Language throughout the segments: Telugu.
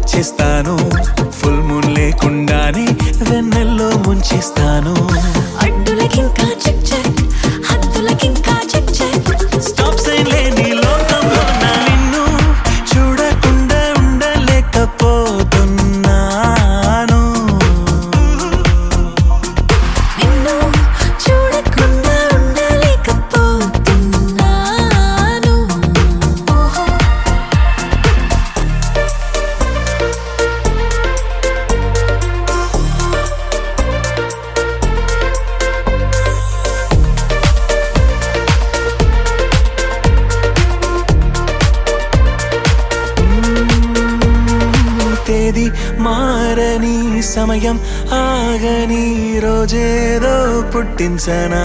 వచ్చేస్తాను ఫుల్ మూన్ లేకుండానే వెన్నెల్లో ముంచేస్తాను అడ్డులకింకా చెక్ చెక్ హద్దులకింకా చెక్ చెక్ స్టాప్ సైన్ లేని లోకంలో నా నిన్ను చూడకుండా ఉండలేకపోతున్నాను నిన్ను చూడకుండా ఉండలేకపోతున్నాను తేదీ మారని సమయం ఆగని రోజేదో పుట్టించనా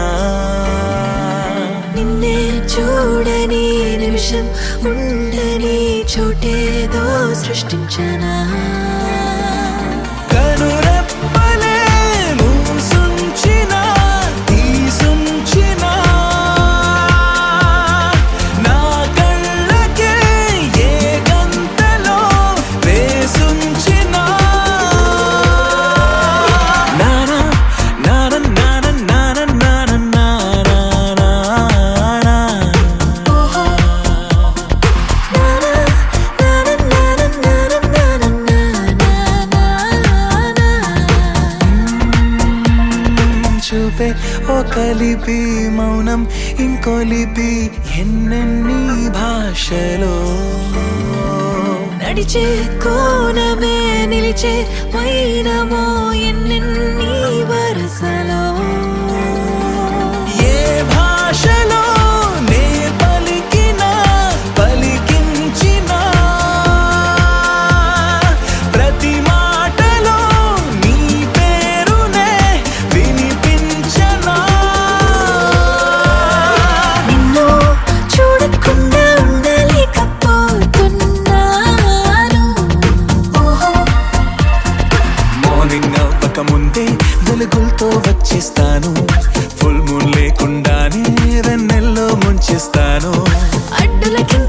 నిన్నే చూడని నిమిషం ఉండని చోటేదో సృష్టించనా కనురెప్పలే మూసుంచిన తీసుంచిన నా కళ్ళకే ఏ గంతలో వేసుంచిన నానా నాన నాన నాన నాన నానా నానా చూపే ఓ కలిపి మౌనం ఇంకో లిపి ఎన్నెన్ని భాషలో నడిచే కోణమే నిలిచే వైనమో ఎన్నెన్ని వరసలో ఏ భాషలో నే పలికినా పలికించినా ప్రతి మాటలో నీ పేరునే వినిపించనా నిన్ను చూడకుండా ఉండలేకపోతున్నాను మార్నింగ్ అవ్వక ముందే వెలుగులతో వచ్చేస్తాను ఫుల్ మూన్ లేకుండానే వెన్నెల్లో ముంచేస్తాను అడ్డులకి